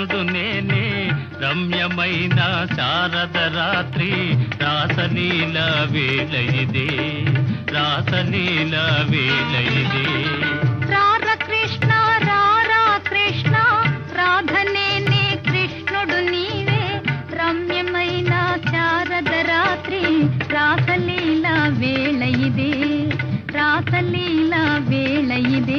కృష్ణుడు నేనే రమ్యమైన శారద రాత్రి రాసలీల వేళ ఇదే రాసలీల వేళ ఇదే రార కృష్ణ రారా కృష్ణ రాధనేనే కృష్ణుడు నీవే రమ్యమైన శారద రాత్రి రాసలీల వేళ ఇదే రాసలీల వేళ ఇదే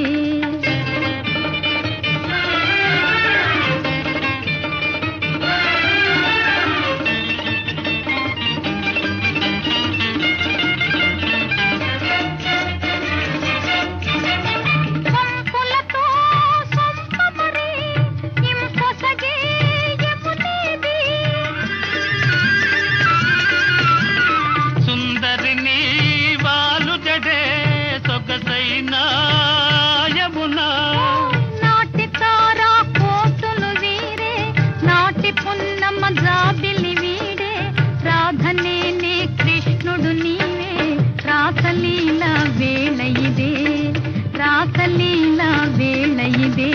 పంపులతో సొంపమరి ఇంపొసగే యమునేది సుందరిని వాలు జడే సొగసైన యమునా నాటి తారా కోతులు వీరే నాటి పున్నమ్మ జాబిలి వీడే రాధనేనే కృష్ణుడు నీవే రాసలీల వేళ ఇదే రాసలీల వేళ ఇదే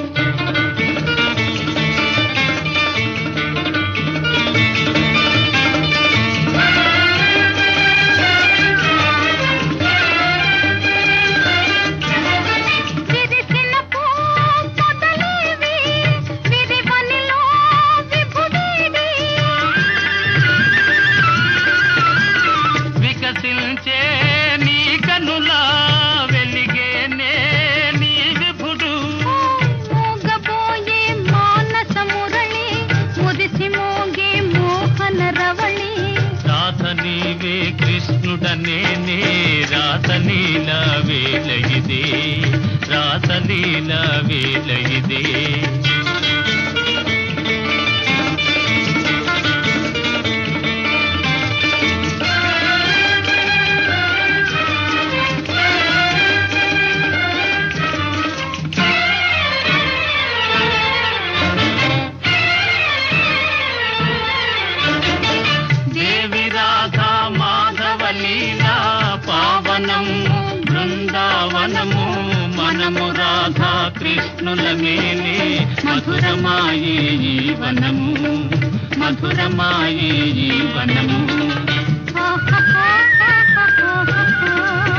విరిసిన పూ పొదలేవి, విరివనిలో విభుడేవి. వికసించే నీ కనులా వెలిగేనే నీ విభుడు మోగబోయే మానస మురళి, మురిసి మోగే మోహన రవళి రాత నీవే కృష్ణుడనేనే రాసలీల వేళ ఇదే రాసలీల వేళ ఇదే దేవి రాధా మాధవ లీలా పావనము బృందావనము మనము రాధా కృష్ణుల మేలే మధురమాయే ఈ వనము మధురమాయే ఈ వనము ఆహాహాహాహాహా.